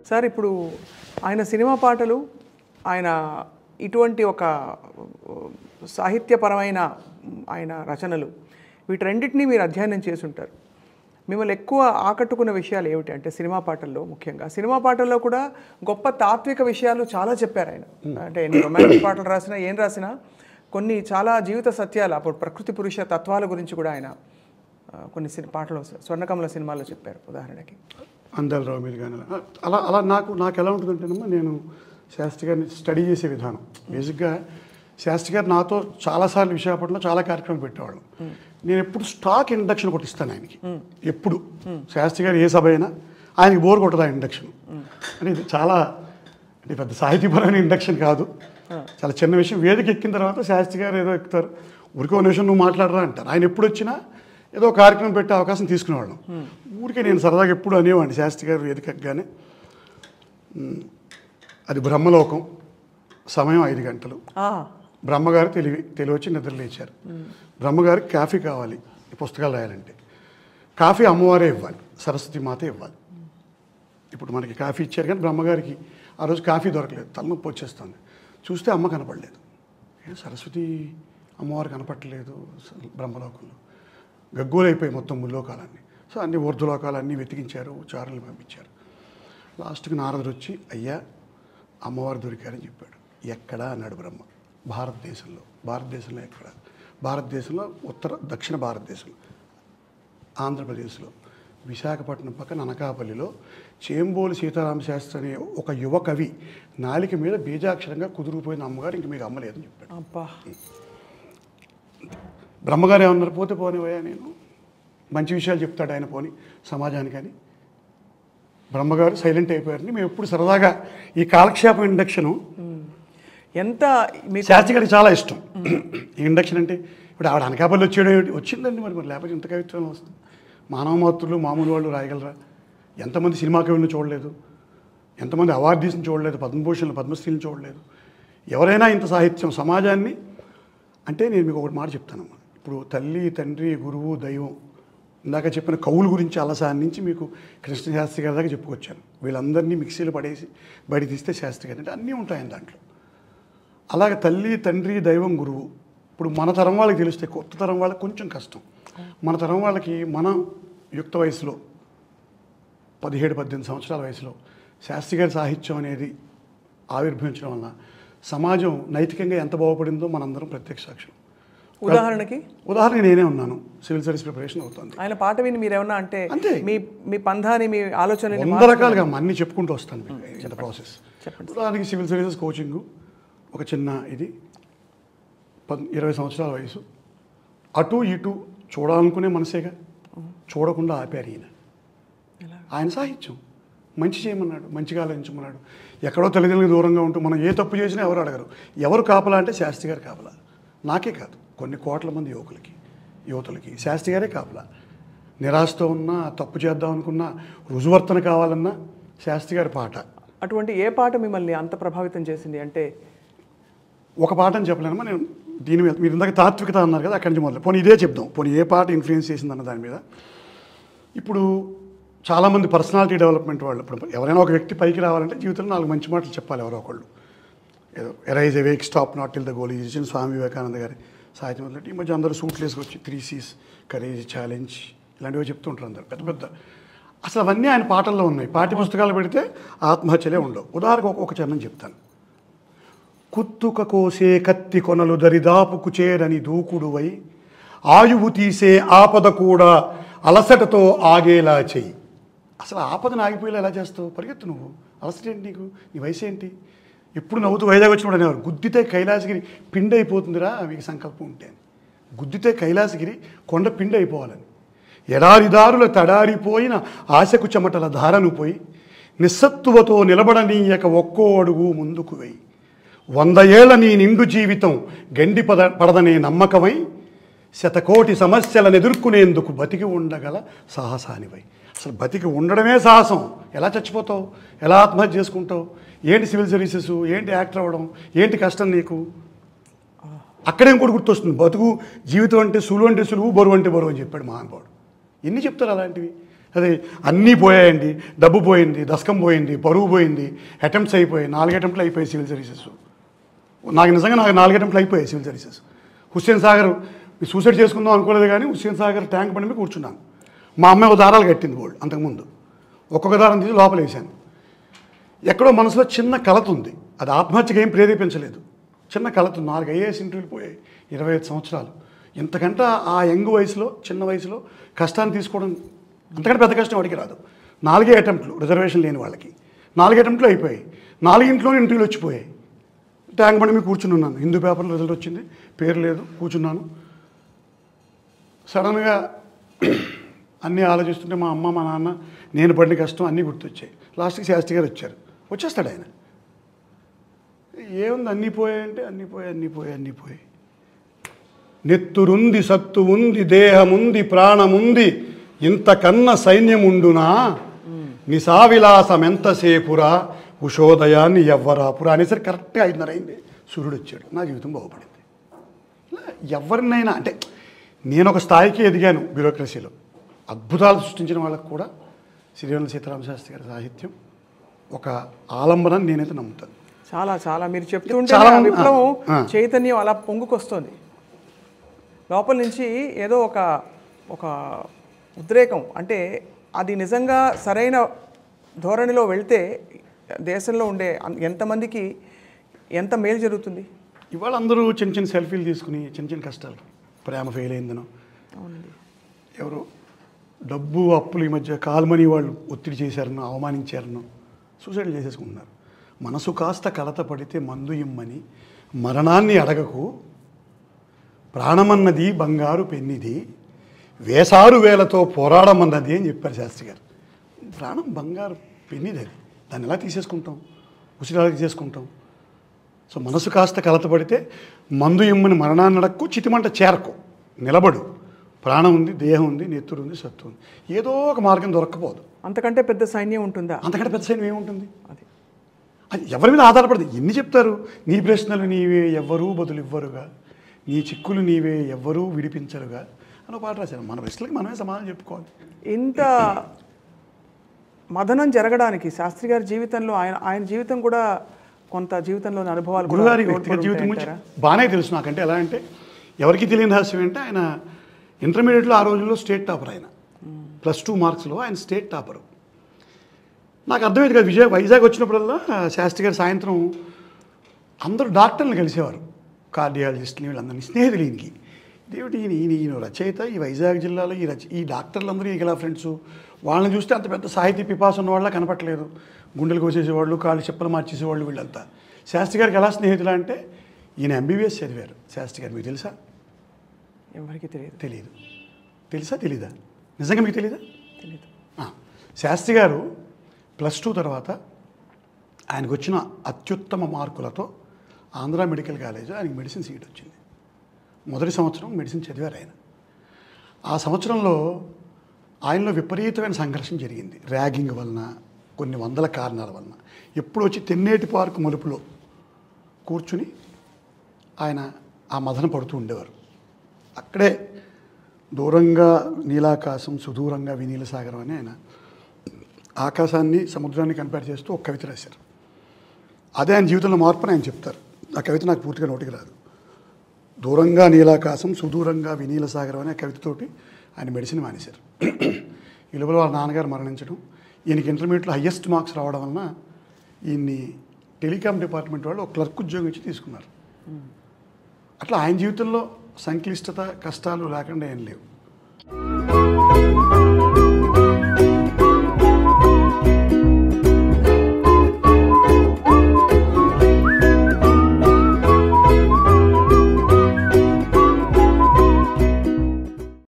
Sir ఇప్పుడు ఆయన cinema పాటలు ఆయన ఇటువంటి ఒక సాహిత్యపరమైన ఆయన రచనలు వీటన్నిటినీ మీరు అధ్యయనం చేసి ఉంటారు మిమ్మల్ని ఎక్కువ ఆకట్టుకున్న విషయాలు ఏమిటి అంటే సినిమా పాటల్లో ముఖ్యంగా సినిమా పాటల్లో కూడా గొప్ప తాత్విక విషయాలు చాలా చెప్పారు ఆయన అంటే ఎన్ని రొమాంటిక్ పాటలు రాసినా ఏం రాసినా కొన్ని చాలా జీవిత సత్యాలు అప్పుడు ప్రకృతి పురుష తత్వాల గురించి కూడా ఆయన ఆ, కొన్ని సిని పాటలు స్వర్ణకమల సినిమాల్లో చెప్పారు ఉదాహరణకి అందాల రావు మీరు కానీ అలా- అలా అలా నాకు నాకు ఎలా ఉంటుందంటేనమ్మా నేను శాస్త్రి గారిని స్టడీ చేసే విధానం బేసిక్గా శాస్త్రి గారు నాతో చాలాసార్లు విశాఖపట్నంలో చాలా కార్యక్రమాలు పెట్టేవాళ్ళం నేను ఎప్పుడు స్టాక్ ఇండక్షన్ ఒకటి ఇస్తాను ఆయనకి ఎప్పుడు శాస్త్రి గారు ఏ సభ అయినా ఆయనకి బోర్ కొట్టదు ఆ ఇండక్షన్ అంటే ఇది చాలా అంటే పెద్ద సాహితీపరమైన ఇండక్షన్ కాదు చాలా చిన్న విషయం వేదిక ఎక్కిన తర్వాత శాస్త్రి గారు ఏదో ఎక్కుతారు ఊరికే ఒక నిమిషం నువ్వు మాట్లాడరా అంటారు ఆయన ఎప్పుడు వచ్చినా ఏదో కార్యక్రమం పెట్టే అవకాశం తీసుకునేవాళ్ళం ఊరికే నేను సరదాగా ఎప్పుడు అనేవాడిని శాస్త్రి గారు వేదిక ఎక్కగానే "ఉమ్, అది బ్రహ్మలోకం సమయం ఐదు గంటలు ఆ, బ్రహ్మగారు తెలివి తెలివి వచ్చి నిద్ర లేచారు బ్రహ్మగారికి కాఫీ కావాలి ఈ పుస్తకాలు రాయాలంటే కాఫీ అమ్మవారే ఇవ్వాలి సరస్వతి మాతే ఇవ్వాలి ఇప్పుడు మనకి కాఫీ ఇచ్చారు కానీ బ్రహ్మగారికి ఆ రోజు కాఫీ దొరకలేదు తలనొప్పి వచ్చేస్తుంది చూస్తే అమ్మ కనపడలేదు ఏ సరస్వతి అమ్మవారు కనపడలేదు స- బ్రహ్మలోకంలో గగ్గోలైపోయి మొత్తం ముల్లోకాలన్నీ సో అన్ని ఊర్ధ్వలోకాలన్నీ వెతికించారు చారులు పంపించారు లాస్ట్కి నారదుడు వచ్చి అయ్యా అమ్మవారు దొరికారని చెప్పాడు ఎక్కడా అన్నాడు బ్రహ్మ భారతదేశంలో భారతదేశంలో ఎక్కడ భారతదేశంలో ఉత్తర దక్షిణ భారతదేశంలో ఆంధ్రప్రదేశ్లో విశాఖపట్నం పక్కన అనకాపల్లిలో చేంబోలు సీతారామ శాస్త్రి అనే ఒక యువ కవి నాలిక మీద బీజాక్షరంగా కుదురుకుపోయిన అమ్మగారు ఇంక మీకు అమ్మలేదని చెప్పాడు అబ్బా బ్రహ్మగారు ఏమన్నారు పోతే పోనివయ్యా నేను మంచి విషయాలు చెప్తాడు ఆయన పోని సమాజానికి అని బ్రహ్మగారు సైలెంట్ అయిపోయారని మేము ఎప్పుడు సరదాగా ఈ కాలక్షేపం ఇండక్షను ఎంత మీకు శాస్త్రి గారికి చాలా ఇష్టం ఈ ఇండక్షన్ అంటే ఇప్పుడు ఆవిడ అనకాపల్లి వచ్చేయడం ఏమిటి వచ్చిందండి మరి మరి లేకపోతే ఇంత కవిత్వం వస్తుంది మానవ మాతృలు మామూలు వాళ్ళు రాయగలరా ఎంతమంది సినిమా కవులను చూడలేదు ఎంతమంది అవార్డీస్ని చూడలేదు పద్మభూషణలు పద్మశ్రీని చూడలేదు ఎవరైనా ఇంత సాహిత్యం సమాజాన్ని అంటే నేను మీకు ఒకటి మాట చెప్తానమ్మా ఇప్పుడు తల్లి తండ్రి గురువు దైవం ఇందాక చెప్పిన కవుల గురించి అలసాని నుంచి మీకు కృష్ణ శాస్త్రి గారి దాకా చెప్పుకొచ్చాను వీళ్ళందరినీ మిక్సీలో పడేసి బయట తీస్తే శాస్త్రి గారు అంటే అన్నీ ఉంటాయని దాంట్లో అలాగే తల్లి తండ్రి దైవం గురువు ఇప్పుడు మన తరం వాళ్ళకి తెలిస్తే కొత్త తరం వాళ్ళకి కొంచెం కష్టం మన తరం వాళ్ళకి మన యుక్త వయసులో పదిహేడు పద్దెనిమిది సంవత్సరాల వయసులో శాస్త్రి గారి సాహిత్యం అనేది ఆవిర్భవించడం వల్ల సమాజం నైతికంగా ఎంత బాగుపడిందో మనందరం ప్రత్యక్ష సాక్ష్యం ఉదాహరణకి ఉదాహరణ నేనే ఉన్నాను సివిల్ సర్వీస్ ప్రిపరేషన్ అవుతుంది ఆయన పాట విని మీరు ఏమన్నా అంటే అంతే. మీ మీ పంధాని మీ ఆలోచనని వంద రకాలుగా అన్ని చెప్పుకుంటూ వస్తాను మీకు ఇంత ప్రాసెస్ ఉదాహరణకి సివిల్ సర్వీసెస్ కోచింగ్ ఒక చిన్న ఇది పద్ ఇరవై సంవత్సరాల వయసు అటు ఇటు చూడాలనుకునే మనసేగా చూడకుండా ఆపారు ఈయన ఆయన సాహిత్యం మంచి చేయమన్నాడు మంచిగా ఆలోచించమన్నాడు ఎక్కడో తల్లిదండ్రులకు దూరంగా ఉంటూ మనం ఏ తప్పు చేసినా ఎవరు అడగరు ఎవరు కాపలా అంటే శాస్త్రి గారు కాపలా నాకే కాదు కొన్ని కోట్ల మంది యువకులకి యువతులకి శాస్త్రి గారే కాపలా నిరాశతో ఉన్నా తప్పు చేద్దాం అనుకున్నా రుజువర్తన కావాలన్నా శాస్త్రి గారి పాట అటువంటి ఏ పాట మిమ్మల్ని అంత ప్రభావితం చేసింది అంటే ఒక పాట అని చెప్పలేనమ్మా నేను దీని మీద మీరు ఇందాక తాత్వికత అన్నారు కదా అక్కడి నుంచి మొదలు పోనీ ఇదే చెప్దాం పోనీ ఏ పాట ఇన్ఫ్లుయెన్స్ చేసింది అన్న దాని మీద ఇప్పుడు చాలామంది పర్సనాలిటీ డెవలప్మెంట్ వాళ్ళు ఇప్పుడు ఎవరైనా ఒక వ్యక్తి పైకి రావాలంటే జీవితంలో నాలుగు మంచి మాటలు చెప్పాలి ఎవరో ఒకళ్ళు ఏదో arise awake stop not till the goal ఇచ్చిన స్వామి వివేకానంద గారి సాహిత్యం మొదలెట్టి ఈ మధ్య అందరూ సూట్లు వేసుకొచ్చి త్రీ సీస్ కరేజ్ ఛాలెంజ్ ఇలాంటివి చెప్తుంటారు అందరు పెద్ద పెద్ద అసలు అవన్నీ ఆయన పాటల్లో ఉన్నాయి పాఠ్య పుస్తకాలు పెడితే ఆత్మహత్యలే ఉండవు ఉదాహరణకు ఒక- ఒక చరణం చెప్తాను కుత్తుక కోసే కత్తి కొనలు దరిదాపుకు చేరని దూకుడువై ఆయువు తీసే ఆపద కూడా అలసటతో ఆగేలా చెయ్యి అసలు ఆపదను ఆగిపోయేలా ఎలా చేస్తావు పరిగెత్తు నువ్వు అలసట ఏంటి నీకు నీ వయసు ఏంటి ఎప్పుడు నవ్వుతూ వైజాగ్ వచ్చినప్పుడు అనేవారు గుద్దితే కైలాసగిరి పిండి అయిపోతుందిరా మీకు సంకల్పం ఉంటే అని. గుద్దితే కైలాసగిరి కొండ పిండి అయిపోవాలని ఎడారిదారుల తడారిపోయిన ఆశకు చెమటల ధారను పోయి నిస్సత్తువతో నిలబడనీయక ఒక్కో అడుగు ముందుకు వెయ్యి వంద ఏళ్ల నీ నిండు జీవితం గండి పద పడదనే నమ్మకమై శతకోటి సమస్యలను ఎదుర్కొనేందుకు బతికి ఉండగల సాహసానివై అసలు బతికి ఉండడమే సాహసం ఎలా చచ్చిపోతావు ఎలా ఆత్మహత్య చేసుకుంటావు ఏంటి సివిల్ సర్వీసెస్ ఏంటి యాక్టర్ అవ్వడం ఏంటి కష్టం నీకు అక్కడే ఇంకోటి గుర్తొస్తుంది బతుకు జీవితం అంటే సులువు అంటే సులువు బరువు అంటే బరువు అని చెప్పాడు మహానుభావుడు ఎన్ని చెప్తారు అలాంటివి అదే అన్నీ పోయాయండి డబ్బు పోయింది దశకం పోయింది పరువు పోయింది అటెంప్ట్స్ అయిపోయాయి నాలుగు అటెంప్ట్లు అయిపోయాయి సివిల్ సర్వీసెస్ నాకు నిజంగా నాకు నాలుగు అటెంప్ట్లు అయిపోయాయి civil services Hussain Sagar suicide చేసుకుందాం అనుకోలేదు కానీ హుస్సేన్ సాగర్ ట్యాంక్ బండి మీద కూర్చున్నాను మా అమ్మాయి ఒక దారాలు కట్టింది గోల్డ్ అంతకుముందు ఒక్కొక్క దారం తీసి లోపల వేశాను ఎక్కడో మనసులో చిన్న కలత ఉంది అది ఆత్మహత్యకి ఏం ప్రేరేపించలేదు చిన్న కలత ఉంది నాలుగు ఐఏఎస్ ఇంటర్వ్యూలు పోయాయి ఇరవై ఐదు సంవత్సరాలు ఇంతకంటే ఆ యంగ్ వయసులో చిన్న వయసులో కష్టాన్ని తీసుకోవడం అంతకంటే పెద్ద కష్టం వాడికి రాదు నాలుగే అటెంప్ట్లు రిజర్వేషన్ లేని వాళ్ళకి నాలుగు అటెంప్ట్లు అయిపోయాయి నాలుగింట్లోనే ఇంటర్వ్యూలు వచ్చిపోయాయి ట్యాంక్ బండి మీద కూర్చుని ఉన్నాను హిందూ పేపర్లో రిజల్ట్ వచ్చింది పేరు లేదు కూర్చున్నాను సడన్గా అన్నీ ఆలోచిస్తుంటే మా అమ్మ మా నాన్న నేను పడిన కష్టం అన్నీ గుర్తొచ్చాయి లాస్ట్కి శాస్త్రి గారు వచ్చారు వచ్చేస్తాడు ఆయన ఏముంది అన్నీ పోయాయంటే అన్నీ పోయాయి అన్నీ పోయాయి అన్నీ పోయాయి నెత్తురుంది సత్తు ఉంది దేహముంది ప్రాణముంది ఇంతకన్న సైన్యముండునా నిశావిలాసం ఎంతసేపురా ఉషోదయాన్ని ఎవ్వరాపురా అనేసరికి కరెక్ట్గా ఐదున్నర అయింది సూర్యుడు వచ్చాడు నా జీవితం బాగుపడింది ఇలా ఎవరినైనా అంటే నేను ఒక స్థాయికి ఎదిగాను బ్యూరోక్రసీలో అద్భుతాలు సృష్టించిన వాళ్ళకు కూడా శ్రీవేణ సీతారామ శాస్త్రి గారి సాహిత్యం ఒక ఆలంబనని నేనైతే నమ్ముతాను చాలా చాలా మీరు చెప్తుంటే చాలా ఆ మంది- విప్లవం ఆ. చైతన్యం అలా పొంగుకొస్తుంది లోపల నుంచి ఏదో ఒక ఒక ఉద్రేకం అంటే అది నిజంగా సరైన ధోరణిలో వెళ్తే దేశంలో ఉండే అన్- ఎంతమందికి ఎంత మేలు జరుగుతుంది ఇవాళ అందరూ చిన్న చిన్న సెల్ఫీలు తీసుకుని చిన్న చిన్న కష్టాలు ప్రేమ ఫెయిల్ అయిందనో అవునండి ఎవరు డబ్బు అప్పులు ఈ మధ్య కాల్మని వాళ్ళు ఒత్తిడి చేశారనో అవమానించారనో సూసైడ్ చేసేసుకుంటున్నారు మనసు కాస్త కలత పడితే మందు ఇమ్మని మరణాన్ని అడగకు ప్రాణమన్నది బంగారు పెన్నిది వేసారు వేలతో పోరాడమన్నది అని చెప్పారు శాస్త్రి గారు ప్రాణం బంగారు పెన్నిది అది దాన్ని ఎలా తీసేసుకుంటాం ఉసిరి ఎలా తీసేసుకుంటాం సో మనసు కాస్త కలత పడితే మందు ఇమ్మని మరణాన్ని అడక్కు చితిమంట చేరకు నిలబడు ప్రాణం ఉంది దేహం ఉంది నెత్తురు ఉంది సత్తు ఉంది ఏదో ఒక మార్గం దొరక్కపోదు అంతకంటే పెద్ద సైన్యం ఉంటుందా అంతకంటే పెద్ద సైన్యం ఏముంటుంది అది అది ఎవరి మీద ఆధారపడదు ఎన్ని చెప్తారు నీ ప్రశ్నలు నీవే ఎవ్వరూ బదులు ఇవ్వరుగా నీ చిక్కులు నీవే ఎవ్వరూ విడిపించరుగా అని ఒక పాట రాశారు మన ప్రశ్నలకి మనమే సమాధానం చెప్పుకోవాలి ఇంత మదనం జరగడానికి శాస్త్రి గారి జీవితంలో ఆయన ఆయన జీవితం కూడా కొంత జీవితంలోని అనుభవాలు కూడా గురుగారి తోడ్పడి వ్యక్తిగత జీవితం గురించి ఉంటాయంటారా? బాగానే తెలుసు నాకంటే ఎలా అంటే ఎవరికి తెలియని రహస్యం అంటే ఆయన ఇంటర్మీడియట్లో ఆ రోజుల్లో స్టేట్ టాపర్ ఆయన ప్లస్ టూ మార్క్స్లో ఆయన స్టేట్ టాపరు నాకు అర్థమైంది కదా విజయ్ వైజాగ్ వచ్చినప్పుడల్లా శాస్త్రి గారు సాయంత్రం అందరూ డాక్టర్ని కలిసేవారు కార్డియాలజిస్ట్ని వీళ్ళందరినీ స్నేహితులు ఈయనకి ఇదేమిటి ఈయన ఈయన ఈయన రచయిత ఈ వైజాగ్ జిల్లాలో ఈ రచ ఈ డాక్టర్లందరూ ఈయన ఇలా ఫ్రెండ్స్ వాళ్ళని చూస్తే అంత పెద్ద సాహితీ పిపాస ఉన్న వాళ్ళ కనపట్లేదు గుండెలు కోసేసేవాళ్ళు కాళ్ళు చెప్పలు మార్చేసేవాళ్ళు వీళ్ళంతా శాస్త్రి గారికి ఎలా స్నేహితులు అంటే ఈయన ఎంబీబీఎస్ చదివారు శాస్త్రి గారు మీకు తెలుసా ఎవరికి తెలియదు తెలియదు తెలుసా తెలీదా నిజంగా మీకు తెలీదా తెలియదు ఆ, శాస్త్రి గారు ప్లస్ టూ తర్వాత ఆయనకు వచ్చిన అత్యుత్తమ మార్కులతో ఆంధ్ర మెడికల్ కాలేజ్ ఆయనకి మెడిసిన్ సీట్ వచ్చింది మొదటి సంవత్సరం మెడిసిన్ చదివారు ఆయన ఆ సంవత్సరంలో ఆయనలో విపరీతమైన సంఘర్షణ జరిగింది ర్యాగింగ్ వలన కొన్ని వందల కారణాల వలన ఎప్పుడు వచ్చి తెన్నేటి పార్కు మలుపులో కూర్చుని ఆయన ఆ మదన పడుతూ ఉండేవారు అక్కడే దూరంగా నీలాకాశం సుదూరంగా వినీల సాగరం అని ఆయన ఆకాశాన్ని సముద్రాన్ని కంపేర్ చేస్తూ ఒక కవిత రాశారు అదే ఆయన జీవితంలో మార్పు అని ఆయన చెప్తారు ఆ కవిత నాకు పూర్తిగా నోటికి రాదు దూరంగా నీలాకాశం సుదూరంగా వినీల సాగరం అనే కవితతోటి ఆయన మెడిసిన్ మానేశారు ఈ లోపల వాళ్ళ నాన్నగారు మరణించడం ఈయనకి ఇంటర్మీడియట్లో హయ్యెస్ట్ మార్క్స్ రావడం వలన ఈయన్ని టెలికాం డిపార్ట్మెంట్ వాళ్ళు ఒక క్లర్క్ ఉద్యోగం ఇచ్చి తీసుకున్నారు అట్లా ఆయన జీవితంలో సంక్లిష్టత కష్టాలు లేకుండా ఏం లేవు